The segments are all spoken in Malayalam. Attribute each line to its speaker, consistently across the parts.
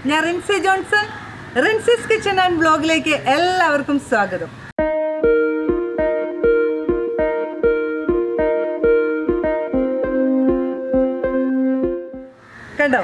Speaker 1: ഞാൻ Rincy Johnson Rincy's kitchen and ബ്ലോഗിലേക്ക് എല്ലാവർക്കും സ്വാഗതം കണ്ടോ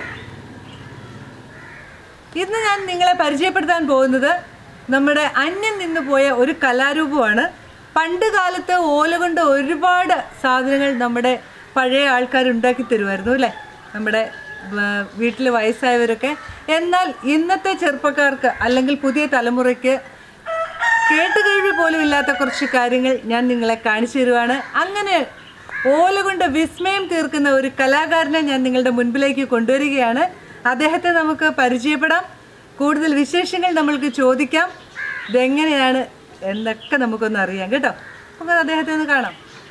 Speaker 1: ഇന്ന് ഞാൻ നിങ്ങളെ പരിചയപ്പെടുത്താൻ പോകുന്നത് നമ്മുടെ അന്യം നിന്ന് പോയ ഒരു കലാരൂപമാണ് പണ്ട് കാലത്ത് ഓല കൊണ്ട് ഒരുപാട് സാധനങ്ങൾ നമ്മുടെ പഴയ ആൾക്കാർ ഉണ്ടാക്കി തരുമായിരുന്നു അല്ലേ നമ്മുടെ വീട്ടിൽ വയസ്സായവരൊക്കെ എന്നാൽ ഇന്നത്തെ ചെറുപ്പക്കാർക്ക് അല്ലെങ്കിൽ പുതിയ തലമുറയ്ക്ക് കേട്ടുകേഴ്വി പോലും ഇല്ലാത്ത കുറച്ച് കാര്യങ്ങൾ ഞാൻ നിങ്ങളെ കാണിച്ചു തരുവാണ് അങ്ങനെ ഓല കൊണ്ട് വിസ്മയം തീർക്കുന്ന ഒരു കലാകാരനെ ഞാൻ നിങ്ങളുടെ മുൻപിലേക്ക് കൊണ്ടുവരികയാണ് അദ്ദേഹത്തെ നമുക്ക് പരിചയപ്പെടാം കൂടുതൽ വിശേഷങ്ങൾ നമ്മൾക്ക് ചോദിക്കാം ഇതെങ്ങനെയാണ് എന്നൊക്കെ നമുക്കൊന്ന് അറിയാം കേട്ടോ നമുക്ക് അദ്ദേഹത്തെ ഒന്ന് കാണാം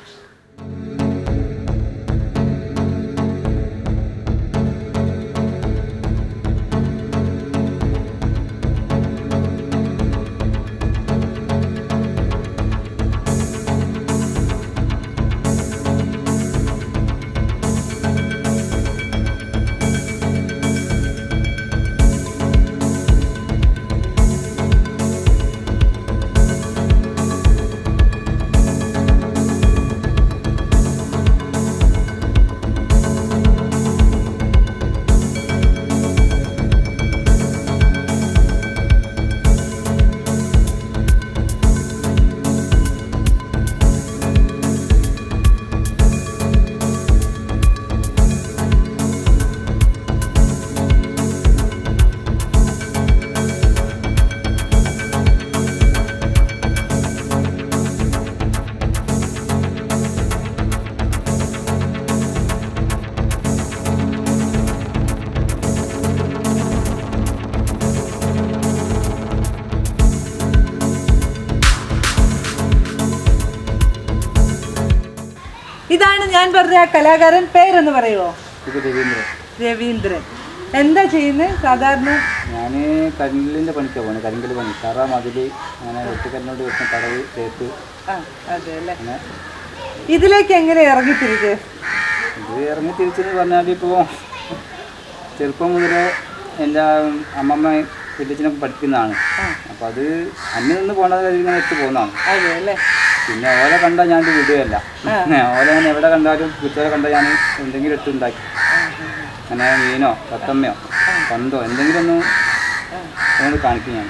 Speaker 1: ഇതാണ് ഞാൻ പറഞ്ഞ ആ കലാകാരൻ പേരെന്ന് പറയുമോ
Speaker 2: ഇത് രവീന്ദ്രൻ
Speaker 1: രവീന്ദ്രൻ എന്താ ചെയ്യുന്നത് സാധാരണ
Speaker 2: ഞാൻ കരിങ്കല്ലിൻ്റെ പണിക്കാണ് പോകുന്നത് കരിങ്കല് പണി തറ മതിൽ അങ്ങനെ വെട്ടിക്കല്ലിനോട് വെക്കുന്ന കടവ് തേപ്പ്
Speaker 1: ആ അതെ അല്ലേ
Speaker 2: അങ്ങനെ
Speaker 1: ഇതിലേക്ക് എങ്ങനെ ഇറങ്ങിത്തിരിച്ച്
Speaker 2: ഇത് ഇറങ്ങി തിരിച്ചെന്ന് പറഞ്ഞാൽ ഇപ്പോൾ ചെറുപ്പം മുതലേ എൻ്റെ അമ്മമ്മ വലിയച്ഛനൊക്കെ പഠിക്കുന്നതാണ് അപ്പോൾ അത് അന്യം നിന്ന് പോകേണ്ടത് കാര്യം ഇങ്ങനെ എത്തി പോകുന്നതാണ്
Speaker 1: അതെ അല്ലേ
Speaker 2: പിന്നെ ഓല കണ്ടാൽ ഞാൻ ഇത് വിടുകയല്ല ഓല ഞാൻ എവിടെ കണ്ടാലും കുറ്റോലെ കണ്ടാൽ ഞാൻ എന്തെങ്കിലും എടുത്ത് ഉണ്ടാക്കി അങ്ങനെ മീനോ തത്തമ്മയോ പന്തോ എന്തെങ്കിലും ഒന്ന് അതുകൊണ്ട് കാണിക്കും ഞാൻ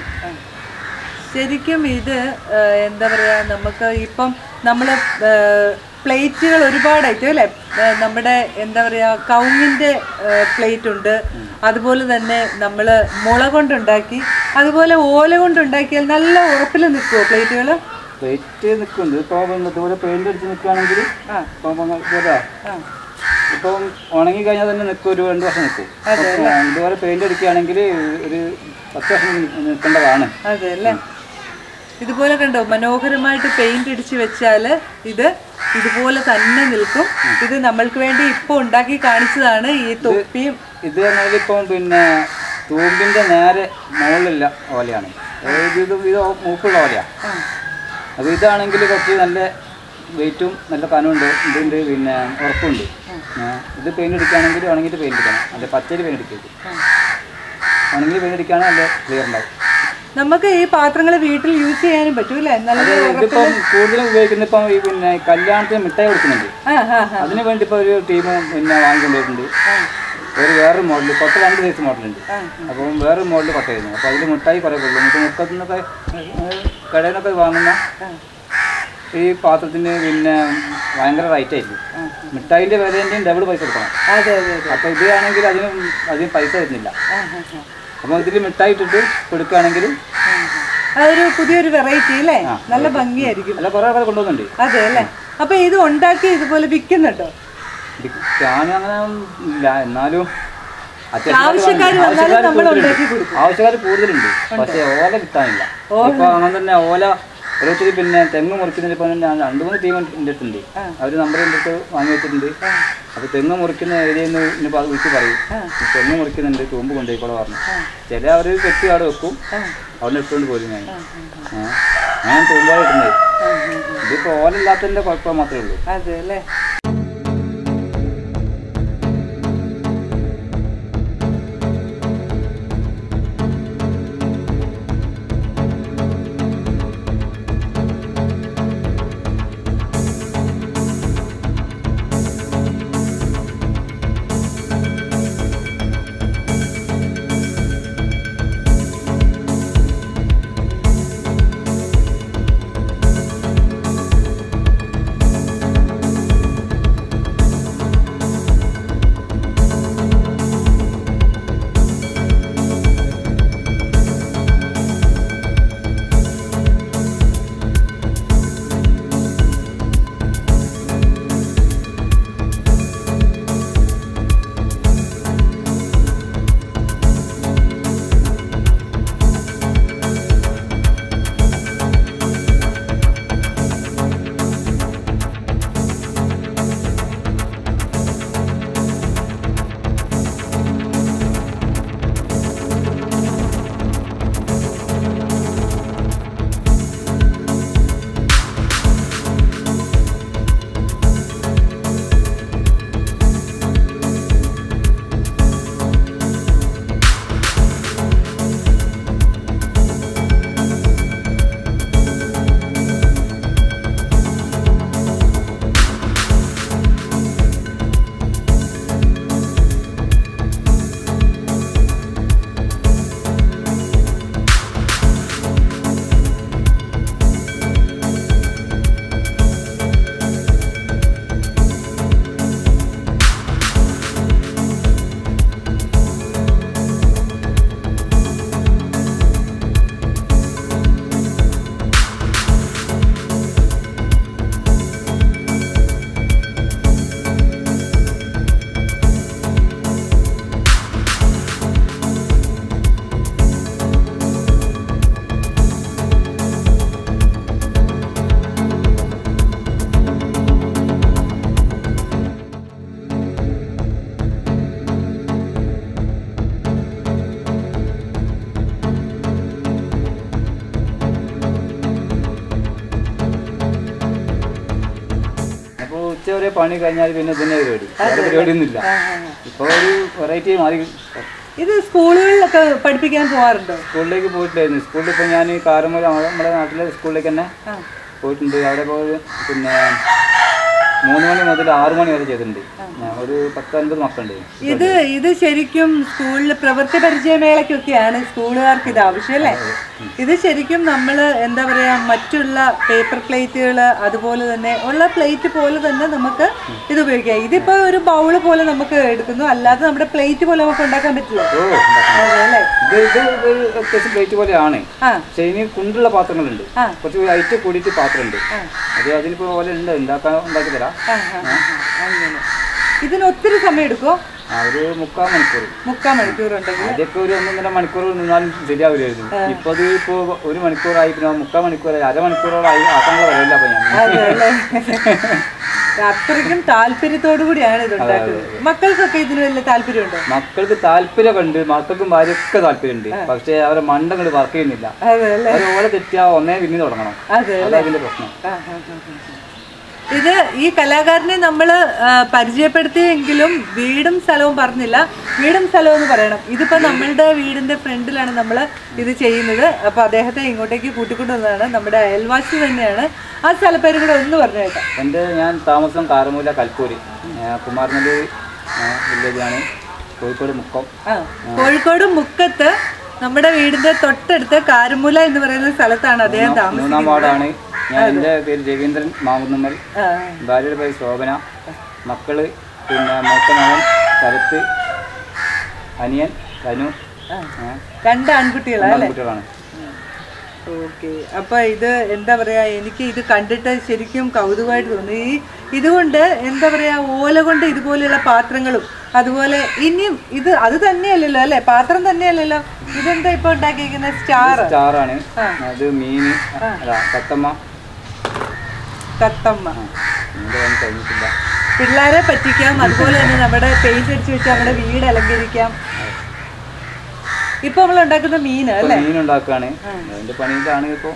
Speaker 1: ശരിക്കും ഇത് ആ, എന്താ പറയാ നമുക്ക് ഇപ്പം നമ്മൾ പ്ലേറ്റുകൾ ഒരുപാടായിട്ട് അല്ലേ ആ, നമ്മുടെ എന്താ പറയാ കൗങ്ങിൻ്റെ പ്ലേറ്റ് ഉണ്ട് അതുപോലെ തന്നെ നമ്മൾ മുള കൊണ്ടുണ്ടാക്കി അതുപോലെ ഓല കൊണ്ടുണ്ടാക്കിയാൽ നല്ല ഉറപ്പിൽ നിൽക്കുമോ പ്ലേറ്റുകൾ
Speaker 2: പ്ലേറ്റ് നിൽക്കുന്നുണ്ട് ഇപ്പോൾ ഇതുപോലെ പെയിന്റ് അടിച്ച് നിൽക്കുകയാണെങ്കിൽ
Speaker 1: ആ.
Speaker 2: ഇപ്പം ഇതുപോലെ
Speaker 1: ആ
Speaker 2: ഇപ്പം ഉണങ്ങി കഴിഞ്ഞാൽ തന്നെ നിൽക്കും ഒരു രണ്ട് വർഷം നിൽക്കും അപ്പം ഇതുപോലെ പെയിന്റ് അടിക്കുകയാണെങ്കിൽ ഒരു പത്ത് വർഷം നി- നിൽക്കേണ്ടതാണ്
Speaker 1: അതെ അല്ലേ ഇതുപോലെ കണ്ടോ മനോഹരമായിട്ട് പെയിന്റ് അടിച്ച് വെച്ചാൽ ഇത് ഇതുപോലെ തന്നെ നിൽക്കും ഇത് നമ്മൾക്ക് വേണ്ടി ഇപ്പോൾ ഉണ്ടാക്കി കാണിച്ചതാണ് ഈ തൊപ്പിയും
Speaker 2: ഇത് പറഞ്ഞാൽ ഇപ്പം പിന്നെ തൂമ്പിൻ്റെ നേരെ മുകളിലുള്ള ഓലയാണ് അതായത് ഇത് ഇത് മൂക്കുള്ള ഓലയാണ് അപ്പോൾ ഇതാണെങ്കിൽ കുറച്ച് നല്ല വെയിറ്റും നല്ല കനമുണ്ട് ഇതുണ്ട് പിന്നെ ഉറപ്പുണ്ട് ഏ, ഇത് പെയിന്റ് അടിക്കുകയാണെങ്കിൽ ഉണങ്ങിയിട്ട് പെയിന്റ് അടിക്കണം അല്ല പച്ചരി പെയിന്റ് അടിക്കരുത് ഉണങ്ങി പെയിന്റ് അടിക്കുകയാണെങ്കിൽ നല്ല ക്ലിയർ ഉണ്ടാവും
Speaker 1: നമുക്ക് ഈ പാത്രങ്ങൾ വീട്ടിൽ യൂസ് ചെയ്യാനും പറ്റും അല്ലേ നല്ല
Speaker 2: അത് ഇതിപ്പം കൂടുതലും ഉപയോഗിക്കുന്ന ഇപ്പം ഈ പിന്നെ കല്യാണത്തിന് മിഠായി കൊടുക്കുന്നുണ്ട്
Speaker 1: ആ ആ ആ
Speaker 2: അതിന് വേണ്ടി ഇപ്പോൾ ഒരു ടീം പിന്നെ വാങ്ങിക്കൊണ്ടുപോയിട്ടുണ്ട് ഒരു വേറൊരു മോഡൽ കൊട്ട രണ്ട് സൈസ് മോഡലുണ്ട് അപ്പം വേറൊരു മോഡൽ കൊട്ടയായിരുന്നു അപ്പോൾ അതിൽ മിഠായി കുറേ കൊള്ളും നമുക്ക് മുക്കത്തുനിന്നൊക്കെ കടയിൽ നിന്നൊക്കെ വാങ്ങുന്ന ഈ പാത്രത്തിന് പിന്നെ ഭയങ്കര റേറ്റ് ആയിരിക്കും മിഠായിൻ്റെ വിലേൻ്റെയും ഡബിൾ പൈസ കൊടുക്കണം
Speaker 1: അതെ അതെ അതെ
Speaker 2: അപ്പോൾ ഇത് ആണെങ്കിൽ അതിന് അധികം പൈസ വരുന്നില്ല
Speaker 1: ആ, ആ, ആ.
Speaker 2: അപ്പോൾ ഇതിൽ മിഠായി ഇട്ടിട്ട് കൊടുക്കുകയാണെങ്കിൽ
Speaker 1: അതൊരു പുതിയൊരു വെറൈറ്റി അല്ലേ നല്ല ഭംഗിയായിരിക്കും
Speaker 2: അല്ല കുറേ ആൾക്കാർ കൊണ്ടുപോകുന്നുണ്ട്
Speaker 1: അതെ അല്ലേ അപ്പൊ ഇത് ഉണ്ടാക്കി ഇതുപോലെ വിൽക്കുന്നുണ്ടോ
Speaker 2: ഞാൻ അങ്ങനെ ഇല്ല എന്നാലും
Speaker 1: ആവശ്യക്കാര് വന്നാലും നമ്മൾ ഉണ്ടാക്കി കൊടുക്കും
Speaker 2: ആവശ്യക്കാർ കൂടുതലുണ്ട് പക്ഷേ ഓല കിട്ടാനില്ല ഇപ്പൊ അങ്ങനെ തന്നെ ഓല ഓരോരുത്തർ പിന്നെ തെങ്ങ് മുറിക്കുന്നതിൽ ഇപ്പൊ ഞാൻ രണ്ട് മൂന്ന് ടീം എൻ്റെ അടുത്തുണ്ട് അവർ നമ്പർ എൻ്റെ അടുത്ത് വാങ്ങി വെച്ചിട്ടുണ്ട് അപ്പൊ തെങ്ങ് മുറിക്കുന്ന ഏരിയയിൽ നിന്ന് ഇനി പ- വിളിച്ച് പറയും ഈ തെങ്ങ് മുറിക്കുന്നുണ്ട് തൂമ്പ് കൊണ്ടുപോയിക്കോളെ പറഞ്ഞു ചില അവർ കെട്ടി അവിടെ വെക്കും അവിടെ ഇട്ടുകൊണ്ട് പോരും ഞാൻ ഏഹ് ഞാൻ തൂമ്പാട് ഇടുന്നത് ഇതിപ്പോ ഓല ഇല്ലാത്തതിന്റെ കുഴപ്പം മാത്രമേ ഉള്ളൂ
Speaker 1: അതെ അല്ലേ
Speaker 2: രാവിലെ പണി കഴിഞ്ഞാൽ പിന്നെ ഇതിന്റെ പരിപാടി വേറെ പരിപാടിയൊന്നുമില്ല
Speaker 1: ആ, ആ, ആ.
Speaker 2: ഇപ്പൊ ഒരു വെറൈറ്റി മാറി
Speaker 1: ഇത് സ്കൂളുകളിലൊക്കെ പഠിപ്പിക്കാൻ പോവാറുണ്ടോ
Speaker 2: സ്കൂളിലേക്ക് പോയിട്ടില്ലായിരുന്നു സ്കൂളിൽ ഇപ്പോൾ ഞാൻ കാരമൂല നമ്മുടെ നാട്ടിലെ സ്കൂളിലേക്ക് തന്നെ
Speaker 1: ആ
Speaker 2: പോയിട്ടുണ്ട് അവിടെ പോയി പിന്നെ മൂന്ന് മണി മുതൽ ആറ് മണി വരെ ചെയ്തിട്ടുണ്ട് ഞാൻ ഒരു പത്ത് അൻപത് മക്കളുണ്ട്
Speaker 1: ഇത് ഇത് ശരിക്കും സ്കൂളിൽ പ്രവൃത്തി പരിചയമേളയ്ക്കൊക്കെയാണ് സ്കൂളുകാർക്ക് ഇത് ആവശ്യം അല്ലേ ഇത് ശരിക്കും നമ്മൾ എന്താ പറയാ മറ്റുള്ള പേപ്പർ പ്ലേറ്റുകൾ അതുപോലെ തന്നെ ഉള്ള പ്ലേറ്റ് പോലെ തന്നെ നമുക്ക് ഇത് ഉപയോഗിക്കാം ഇതിപ്പോ ഒരു ബൗള് പോലെ നമുക്ക് എടുക്കുന്നു അല്ലാതെ നമ്മുടെ പ്ലേറ്റ് പോലെ നമുക്ക് ഉണ്ടാക്കാൻ പറ്റില്ല
Speaker 2: ഓ ഉണ്ടാക്കാം.
Speaker 1: അതെ അല്ലേ
Speaker 2: ഇത് ഇത് ഒരു അത്യാവശ്യം പ്ലേറ്റ് പോലെയാണ്
Speaker 1: ആ
Speaker 2: പക്ഷെ ഇനി കുണ്ടുള്ള പാത്രങ്ങളുണ്ട്
Speaker 1: ആ.
Speaker 2: കുറച്ച് ഹൈറ്റ് കൂടിയിട്ട് പാത്രമുണ്ട്
Speaker 1: ആ.
Speaker 2: അത് അതിനിപ്പോ പോലെ ഉണ്ട് ഉണ്ടാക്കാൻ ഉണ്ടാക്കി തരാം
Speaker 1: ആ, ആ, ആ, അങ്ങനെ ഇതിന് ഒത്തിരി സമയം എടുക്കുമോ
Speaker 2: ആ, ഒരു മുക്കാൽ മണിക്കൂർ
Speaker 1: മുക്കാൽ മണിക്കൂർ ഉണ്ടെങ്കിൽ
Speaker 2: ആദ്യമൊക്കെ ഒരു ഒന്നൊന്നര മണിക്കൂർ നിന്നാലും ശരിയാവില്ലായിരുന്നു ഇപ്പൊ അത് ഇപ്പോ ഒരു മണിക്കൂറായി പിന്നെ മുക്കാൽ മണിക്കൂറായി അരമണിക്കൂറോളായി ആക്കാനുള്ള വരവില്ല അപ്പൊ ഞാൻ
Speaker 1: അതെ അല്ലേ അത്രയ്ക്കും താല്പര്യത്തോടു കൂടിയാണ് ഇത് ഉണ്ടാക്കുന്നത് മക്കൾക്കൊക്കെ ഇതിന് വലിയ താല്പര്യമുണ്ടോ
Speaker 2: മക്കൾക്ക് താല്പര്യമൊക്കെ ഉണ്ട് മക്കൾക്കും ഭാര്യയൊക്കെ താല്പര്യമുണ്ട് പക്ഷേ അവരെ മണ്ടങ്ങൾ വർക്ക് ചെയ്യുന്നില്ല
Speaker 1: അതെ അല്ലേ
Speaker 2: അവർ ഓലെ തെറ്റിയാ ഒന്നേ പിന്നെ തുടങ്ങണം
Speaker 1: അതെ
Speaker 2: അതാ അതിന്റെ പ്രശ്നം
Speaker 1: ആ, ആ, ആ, ആ. ഇത് ഈ കലാകാരനെ നമ്മൾ പരിചയപ്പെടുത്തിയെങ്കിലും വീടും സ്ഥലവും പറഞ്ഞില്ല വീടും സ്ഥലവും എന്ന് പറയണം ഇതിപ്പോ നമ്മളുടെ വീടിന്റെ ഫ്രണ്ടിലാണ് നമ്മൾ ഇത് ചെയ്യുന്നത് അപ്പൊ അദ്ദേഹത്തെ ഇങ്ങോട്ടേക്ക് കൂട്ടിക്കൊണ്ടുവന്നതാണ് നമ്മുടെ അയൽവാസി തന്നെയാണ് ആ സ്ഥലപ്പേര് കൂടെ ഒന്ന് പറഞ്ഞു കേട്ടോ
Speaker 2: എൻ്റെ ഞാൻ താമസം കാരമൂല കൽപ്പൂര് കുമാരനല്ലൂർ വില്ലേജാണ് കോഴിക്കോട് മുക്കം
Speaker 1: ആ കോഴിക്കോട് മുക്കത്ത് നമ്മുടെ വീടിന്റെ തൊട്ടടുത്ത് കാരമുല എന്ന് പറയുന്ന സ്ഥലത്താണ് അദ്ദേഹം
Speaker 2: മൂന്നാം
Speaker 1: താമസിക്കുന്നത്
Speaker 2: വാർഡാണ് ഞാൻ എൻ്റെ പേര് രവീന്ദ്രൻ മാമുന്നമ്മൽ
Speaker 1: ആ,
Speaker 2: ഭാര്യയുടെ പേര് ശോഭന മക്കള് പിന്നെ മൂത്ത മകൻ ശരത്ത് അനിയൻ ധനു
Speaker 1: ആ.
Speaker 2: ഏ,
Speaker 1: രണ്ട് ആൺകുട്ടികളാ അല്ലേ
Speaker 2: കുട്ടികളാണ്
Speaker 1: ഓക്കെ അപ്പൊ ഇത് എന്താ പറയാ എനിക്ക് ഇത് കണ്ടിട്ട് ശരിക്കും കൗതുകമായിട്ട് തോന്നി ഈ ഇതുകൊണ്ട് എന്താ പറയാ ഓല കൊണ്ട് ഇതുപോലെയുള്ള പാത്രങ്ങളും അതുപോലെ ഇനിയും ഇത് അത് തന്നെയല്ലല്ലോ അല്ലെ പാത്രം തന്നെയല്ലല്ലോ ഇതെന്താ ഇപ്പൊ ഉണ്ടാക്കിയിരിക്കുന്ന സ്റ്റാർ
Speaker 2: സ്റ്റാറാണ് അത് മീന് അല്ല തത്തമ്മ
Speaker 1: തത്തമ്മ
Speaker 2: ആ, ഇതിന്റെ പണി കഴിഞ്ഞിട്ടില്ല
Speaker 1: പിള്ളേരെ പറ്റിക്കാം അതുപോലെ തന്നെ നമ്മുടെ പെയിന്റ് അടിച്ച് വെച്ച് നമ്മുടെ വീട് അലങ്കരിക്കാം ഇപ്പൊ നമ്മൾ ഉണ്ടാക്കുന്ന മീന്
Speaker 2: ഇപ്പൊ
Speaker 1: അല്ലെ
Speaker 2: മീൻ ഉണ്ടാക്കുകയാണ് അതിന്റെ പണിയിലാണ് ഇപ്പൊ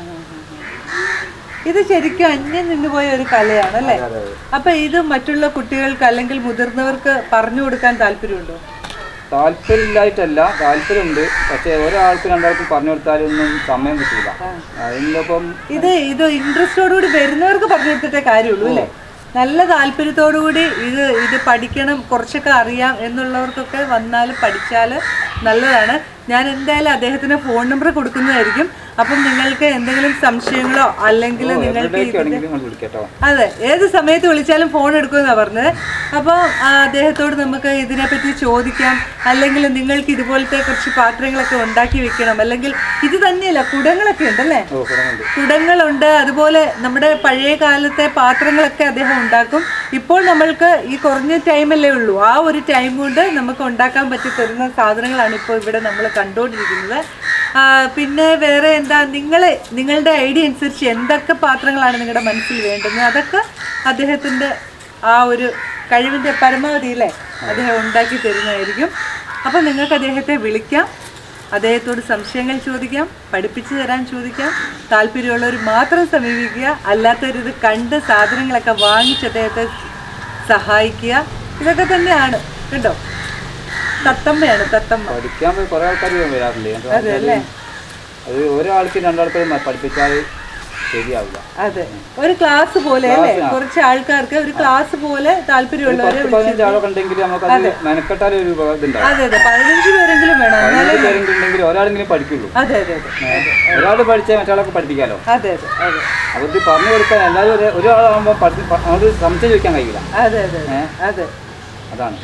Speaker 1: ഇത് ശരിക്കും അന്യം നിന്നുപോയ ഒരു കലയാണ് അല്ലേ
Speaker 2: അതെ, അതെ.
Speaker 1: അപ്പൊ ഇത് മറ്റുള്ള കുട്ടികൾക്ക് അല്ലെങ്കിൽ മുതിർന്നവർക്ക് പറഞ്ഞു കൊടുക്കാൻ താല്പര്യമുണ്ടോ
Speaker 2: താല്പര്യമില്ലായിട്ടല്ല താല്പര്യമുണ്ട് പക്ഷെ ഒരാൾക്ക് രണ്ടാൾക്കും പറഞ്ഞു കൊടുത്താലൊന്നും സമയം കിട്ടില്ല അതിനിപ്പം
Speaker 1: ഇത് ഇത് ഇൻട്രസ്റ്റോടുകൂടി വരുന്നവർക്ക് പറഞ്ഞു കൊടുത്തിട്ടേ കാര്യമുള്ളൂ അല്ലേ നല്ല താല്പര്യത്തോടുകൂടി ഇത് ഇത് പഠിക്കണം കുറച്ചൊക്കെ അറിയാം എന്നുള്ളവർക്കൊക്കെ വന്നാൽ പഠിച്ചാൽ നല്ലതാണ് ഞാൻ എന്തായാലും അദ്ദേഹത്തിന് ഫോൺ നമ്പർ കൊടുക്കുന്നതായിരിക്കും അപ്പം നിങ്ങൾക്ക് എന്തെങ്കിലും സംശയങ്ങളോ അല്ലെങ്കിൽ നിങ്ങൾക്ക്
Speaker 2: എവിടേക്ക് വേണമെങ്കിലും നിങ്ങൾ വിളിക്കട്ടോ
Speaker 1: അതെ ഏത് സമയത്ത് വിളിച്ചാലും ഫോൺ എടുക്കുമെന്നാണ് പറഞ്ഞത് അപ്പോൾ അദ്ദേഹത്തോട് നമുക്ക് ഇതിനെപ്പറ്റി ചോദിക്കാം അല്ലെങ്കിൽ നിങ്ങൾക്ക് ഇതുപോലത്തെ കുറച്ച് പാത്രങ്ങളൊക്കെ ഉണ്ടാക്കി വെക്കണം അല്ലെങ്കിൽ ഇത് തന്നെയല്ല കുടങ്ങളൊക്കെ ഉണ്ടല്ലേ
Speaker 2: ഓ കിടന്നുണ്ട്
Speaker 1: കുടങ്ങളുണ്ട് അതുപോലെ നമ്മുടെ പഴയ കാലത്തെ പാത്രങ്ങളൊക്കെ അദ്ദേഹം ഉണ്ടാക്കും ഇപ്പോൾ നമ്മൾക്ക് ഈ കുറഞ്ഞ ടൈമല്ലേ ഉള്ളൂ ആ ഒരു ടൈം കൊണ്ട് നമുക്ക് ഉണ്ടാക്കാൻ പറ്റി തരുന്ന സാധനങ്ങളാണ് ഇപ്പോൾ ഇവിടെ നമ്മൾ കണ്ടുകൊണ്ടിരിക്കുന്നത് ആ, പിന്നെ വേറെ എന്താ നിങ്ങളെ നിങ്ങളുടെ ഐഡിയ അനുസരിച്ച് എന്തൊക്കെ പാത്രങ്ങളാണ് നിങ്ങളുടെ മനസ്സിൽ വേണ്ടുന്നത് അതൊക്കെ അദ്ദേഹത്തിൻ്റെ ആ ഒരു കഴിവിൻ്റെ പരമാവധി അല്ലേ അദ്ദേഹം ഉണ്ടാക്കി തരുന്നതായിരിക്കും അപ്പോൾ നിങ്ങൾക്ക് അദ്ദേഹത്തെ വിളിക്കാം അദ്ദേഹത്തോട് സംശയങ്ങൾ ചോദിക്കാം പഠിപ്പിച്ചു തരാൻ ചോദിക്കാം താല്പര്യമുള്ളവർ മാത്രം സമീപിക്കുക അല്ലാത്തവരിത് കണ്ട് സാധനങ്ങളൊക്കെ വാങ്ങിച്ച് അദ്ദേഹത്തെ സഹായിക്കുക ഇതൊക്കെ തന്നെയാണ് കേട്ടോ തത്തമ്മയാണ് തത്തമ്മ
Speaker 2: പഠിക്കാൻ പോയി കുറെ ആൾക്കാർ വരാറുണ്ട് എന്നിട്ട്
Speaker 1: അതെ അല്ലേ
Speaker 2: അത് ഒരാൾക്ക് രണ്ടാൾക്ക് പഠിപ്പിച്ചാൽ ശരിയാവില്ല
Speaker 1: അതെ ഒരു ക്ലാസ് പോലെ അല്ലേ കുറച്ച് ആൾക്കാർക്ക് ഒരു ക്ലാസ് പോലെ താല്പര്യമുള്ളവരെ
Speaker 2: പത്ത് പതിനഞ്ച് ആളൊക്കെ ഉണ്ടെങ്കിൽ നമുക്കത് മെനക്കെട്ടാൽ ഒരു ഇതുണ്ടാവും
Speaker 1: അതെ അതെ പതിനഞ്ച് പേരെങ്കിലും വേണം എന്നാലേ
Speaker 2: പതിനഞ്ച് പേരുണ്ടെങ്കിൽ ഒരാളെങ്കിലും പഠിക്കുള്ളൂ
Speaker 1: അതെ അതെ അതെ
Speaker 2: ഒരാൾ പഠിച്ചാൽ മറ്റാളൊക്കെ പഠിപ്പിക്കാലോ
Speaker 1: അതെ അതെ അതെ
Speaker 2: അവർക്ക് പറഞ്ഞു കൊടുക്കാൻ എല്ലാവരും ഒരേ ഒരാളാകുമ്പോൾ പഠി അത് സംശയം ചോദിക്കാൻ കഴിയില്ല
Speaker 1: അതെ അതെ അതെ അതെ
Speaker 2: അതാണ്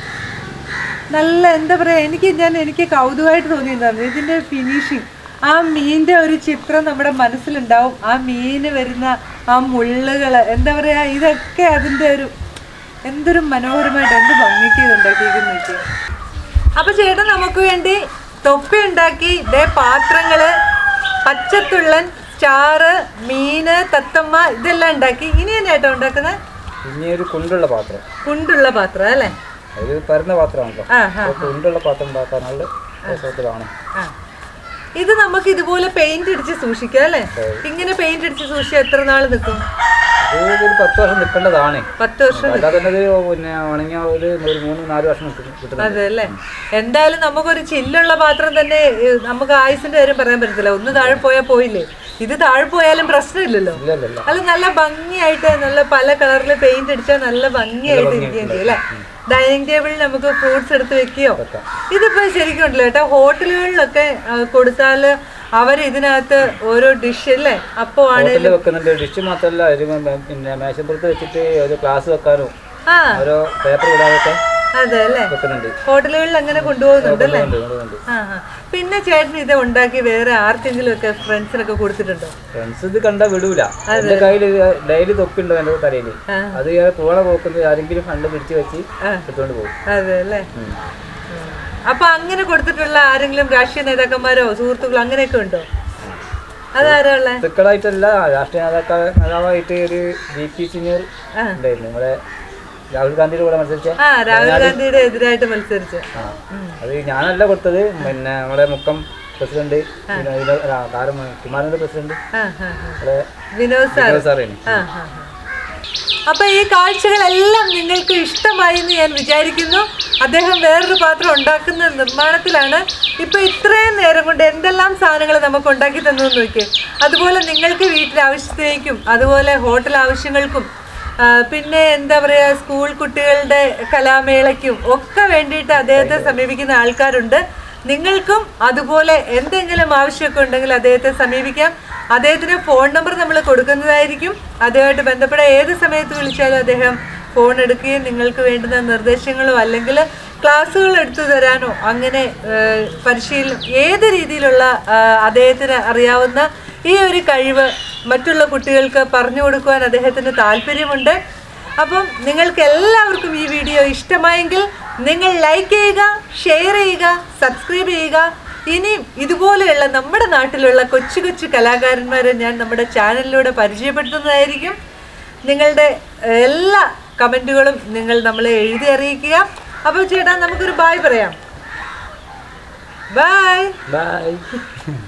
Speaker 1: നല്ല എന്താ പറയാ എനിക്ക് ഞാൻ എനിക്ക് കൗതുകമായിട്ട് തോന്നിയതാണ് ഇതിന്റെ ഫിനിഷിങ് ആ മീനിന്റെ ഒരു ചിത്രം നമ്മുടെ മനസ്സിലുണ്ടാവും ആ മീന് വരുന്ന ആ മുള്ളുകള് എന്താ പറയാ ഇതൊക്കെ അതിന്റെ ഒരു എന്തൊരു മനോഹരമായിട്ട് എന്ത് ഭംഗിക്ക് ഇത് ഉണ്ടാക്കിയിരിക്കുന്നു നോക്കിയേ. അപ്പൊ ചേട്ടൻ നമുക്ക് വേണ്ടി തൊപ്പി ഉണ്ടാക്കി ഇതേ പാത്രങ്ങള് പച്ചത്തുള്ളൻ സ്റ്റാറ് മീന് തത്തമ്മ ഇതെല്ലാം ഉണ്ടാക്കി ഇനി എന്നാ ചേട്ടാ ഉണ്ടാക്കുന്നത്
Speaker 2: ഇനി ഒരു കുണ്ടുള്ള പാത്രം
Speaker 1: കുണ്ടുള്ള പാത്രം അല്ലേ
Speaker 2: അത് പരന്ന പാത്രമാണല്ലോ
Speaker 1: ആ ആ
Speaker 2: അപ്പോൾ കുണ്ടുള്ള പാത്രം ഉണ്ടാക്കാനുള്ള രസത്തിലാണ്
Speaker 1: ആ. ഇത് നമുക്ക് ഇതുപോലെ പെയിന്റ് അടിച്ച് സൂക്ഷിക്കാം അല്ലേ ഇങ്ങനെ പെയിന്റ് അടിച്ച് സൂക്ഷിച്ചാൽ എത്ര നാൾ നിൽക്കും
Speaker 2: ഇത് ഒരു പത്ത് വർഷം നിൽക്കേണ്ടതാണ്
Speaker 1: പത്ത് വർഷം
Speaker 2: അല്ലാതെ തന്നെ ഇത് പിന്നെ ഉണങ്ങിയ ഒരു ഒരു മൂന്ന് നാല് വർഷം നിൽക്കും കിട്ടുന്നത്
Speaker 1: അതെ അല്ലേ എന്തായാലും നമുക്കൊരു ചില്ലുള്ള പാത്രം തന്നെ ഏ, നമുക്ക് ആയുസിന്റെ കാര്യം പറയാൻ പറ്റത്തില്ല ഒന്ന് താഴെ പോയാൽ പോയില്ലേ ഇത് താഴെ പോയാലും പ്രശ്നമില്ലല്ലോ
Speaker 2: ഇല്ല ഇല്ല ഇല്ല
Speaker 1: അത് നല്ല ഭംഗിയായിട്ട് നല്ല പല കളറിൽ പെയിന്റ് അടിച്ചാൽ നല്ല ഭംഗിയായിട്ട് ഇരിക്കുകയും ചെയ്യും അല്ലേ ഡൈനിങ് ടേബിളിൽ നമുക്ക് ഫ്രൂട്ട്സ് എടുത്ത് വെക്കുകയോ ഇതിപ്പോ ശരിക്കും ഉണ്ടല്ലോ കേട്ടോ ഹോട്ടലുകളിലൊക്കെ ആ, കൊടുത്താല് അവർ ഇതിനകത്ത് ഓരോ ഡിഷ് അല്ലേ അപ്പോ ആണ്
Speaker 2: ഹോട്ടലിൽ വെക്കുന്നുണ്ട് ഡിഷ് മാത്രമല്ല ഒരു മ- പിന്നെ മേശപ്പുറത്ത് വെച്ചിട്ട് ഒരു ഗ്ലാസ് വെക്കാനും
Speaker 1: ആ
Speaker 2: ഓരോ പേപ്പർ ഇടാതൊക്കെ
Speaker 1: അതെ അല്ലേ
Speaker 2: വെക്കുന്നുണ്ട്
Speaker 1: ഹോട്ടലുകളിൽ അങ്ങനെ കൊണ്ടുപോകുന്നുണ്ട് അല്ലേ
Speaker 2: ഉണ്ട്, ഉണ്ട്.
Speaker 1: ആ ആ പിന്നെ ചേട്ടൻ ഇത് ഉണ്ടാക്കി വേറെ ആർക്കെങ്കിലും ഒക്കെ ഫ്രണ്ട്സിനൊക്കെ കൊടുത്തിട്ടുണ്ടോ
Speaker 2: ഫ്രണ്ട്സ് ഇത് കണ്ടാ വിടൂല എന്റെ കയ്യിൽ ഡെയിലി തൊപ്പിണ്ട് എന്റെ തലയിൽ
Speaker 1: ആ.
Speaker 2: അത് ഞാൻ പോണ പോക്കുന്നത് ആരെങ്കിലും ഫണ്ട് പിടിച്ച് വെച്ച്
Speaker 1: ആ.
Speaker 2: എടുത്തോണ്ട് പോകും
Speaker 1: അതെ അല്ലേ
Speaker 2: ഉം.
Speaker 1: അപ്പൊ അങ്ങനെ കൊടുത്തിട്ടുള്ള ആരെങ്കിലും രാഷ്ട്രീയ നേതാക്കന്മാരോ സുഹൃത്തുക്കളോ അങ്ങനെയൊക്കെ ഉണ്ടോ അതാരാ ഉള്ളെ
Speaker 2: സുക്കളായിട്ടല്ല രാഷ്ട്രീയ നേതാക്ക നേതാവായിട്ട് ഒരു ബി പി സീനിയർ
Speaker 1: ആ.
Speaker 2: ഉണ്ടായിരുന്നു നമ്മുടെ രാഹുൽ ഗാന്ധിയുടെ കൂടെ മത്സരിച്ച
Speaker 1: ആ രാഹുൽ ഗാന്ധിയുടെ എതിരായിട്ട് മത്സരിച്ച്
Speaker 2: ആ അത് ഞാനല്ല കൊടുത്തത് പിന്നെ നമ്മുടെ മുക്കം പ്രസിഡന്റ് പിന്നെ ഇതിന്റെ- ആ, താരം കുമാരന്റെ പ്രസിഡന്റ്
Speaker 1: ആ ആ ആ.
Speaker 2: നമ്മുടെ
Speaker 1: വിനോദ് സാർ
Speaker 2: വിനോദ് സാറേന്
Speaker 1: ആ, ആ, ആ. അപ്പൊ ഈ കാഴ്ചകളെല്ലാം നിങ്ങൾക്ക് ഇഷ്ടമായി എന്ന് ഞാൻ വിചാരിക്കുന്നു അദ്ദേഹം വേറൊരു പാത്രം ഉണ്ടാക്കുന്ന നിർമ്മാണത്തിലാണ് ഇപ്പൊ ഇത്രയും നേരം കൊണ്ട് എന്തെല്ലാം സാധനങ്ങൾ നമുക്ക് ഉണ്ടാക്കി തന്നു എന്ന് നോക്കിയേ അതുപോലെ നിങ്ങൾക്ക് വീട്ടിൽ ആവശ്യത്തിലേക്കും അതുപോലെ ഹോട്ടൽ ആവശ്യങ്ങൾക്കും ആ, പിന്നെ എന്താ പറയുക സ്കൂൾ കുട്ടികളുടെ കലാമേളയ്ക്കും ഒക്കെ വേണ്ടിയിട്ട് അദ്ദേഹത്തെ സമീപിക്കുന്ന ആൾക്കാരുണ്ട് നിങ്ങൾക്കും അതുപോലെ എന്തെങ്കിലും ആവശ്യമൊക്കെ ഉണ്ടെങ്കിൽ അദ്ദേഹത്തെ സമീപിക്കാം അദ്ദേഹത്തിന് ഫോൺ നമ്പർ നമ്മൾ കൊടുക്കുന്നതായിരിക്കും അതുമായിട്ട് ബന്ധപ്പെട്ട ഏത് സമയത്ത് വിളിച്ചാലും അദ്ദേഹം ഫോൺ എടുക്കുകയും നിങ്ങൾക്ക് വേണ്ടുന്ന നിർദ്ദേശങ്ങളോ അല്ലെങ്കിൽ ക്ലാസ്സുകൾ എടുത്തു തരാനോ അങ്ങനെ ഏഹ്, പരിശീലനം ഏത് രീതിയിലുള്ള ആ, അദ്ദേഹത്തിന് അറിയാവുന്ന ഈ ഒരു കഴിവ് മറ്റുള്ള കുട്ടികൾക്ക് പറഞ്ഞു കൊടുക്കുവാൻ അദ്ദേഹത്തിന് താല്പര്യമുണ്ട് അപ്പം നിങ്ങൾക്ക് എല്ലാവർക്കും ഈ വീഡിയോ ഇഷ്ടമായെങ്കിൽ നിങ്ങൾ ലൈക്ക് ചെയ്യുക ഷെയർ ചെയ്യുക സബ്സ്ക്രൈബ് ചെയ്യുക ഇനിയും ഇതുപോലെയുള്ള നമ്മുടെ നാട്ടിലുള്ള കൊച്ചു കൊച്ചു കലാകാരന്മാരെ ഞാൻ നമ്മുടെ ചാനലിലൂടെ പരിചയപ്പെടുത്തുന്നതായിരിക്കും നിങ്ങളുടെ ഏഹ്, എല്ലാ കമൻറ്റുകളും നിങ്ങൾ നമ്മളെ എഴുതി അറിയിക്കുക അപ്പോൾ ചേട്ടാ നമുക്കൊരു ബായ് പറയാം ബായ്
Speaker 2: ബൈ